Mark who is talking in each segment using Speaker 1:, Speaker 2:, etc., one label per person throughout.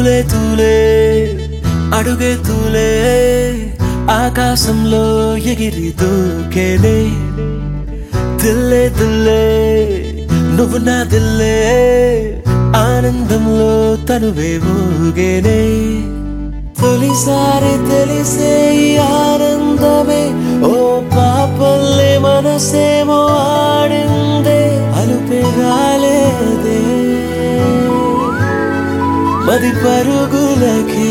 Speaker 1: తూలే తూలే అడుగే తూలే ఆకాశంలో ఎగిరి దూకేనే దిల్లే దిల్లే నువ్వు నా దిల్లే ఆనందంలో తనువే ఊగేనే తొలిసారి తెలిసే ఈ ఆనందమే ఓ పాపల్లే మనసేమో ఆడిందే అలుపే రాలేదే మది పరుగులకే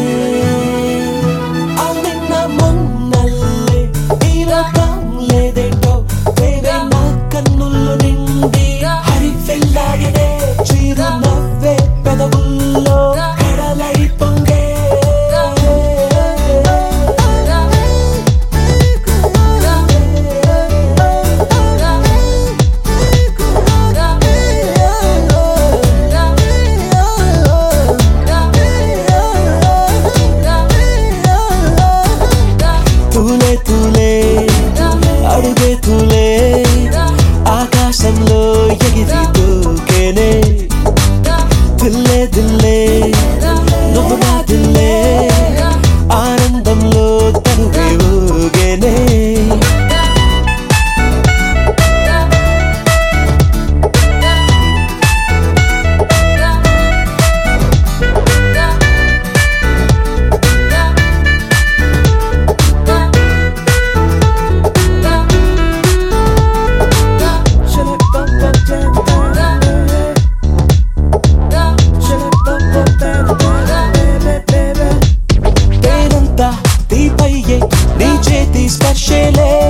Speaker 1: నిన్న మొన్నల్లే ఈ లోకం లేదేంటో వేరే నా కన్నుల్లో నిండి హరి వెళ్ళాడినే చిరు నవ్వే పెదవుల్లో కడలై పొంగే తూలే తూలే అడుగే తూలే ఆకాశంలో ఎగిరి దూకేనే దిల్లే దిల్లే నువ్వు నా దిల్లే ఆనందంలో తనువే ఊగేనే తేనంతా తీపయ్యే నీ చేతి స్పర్శలే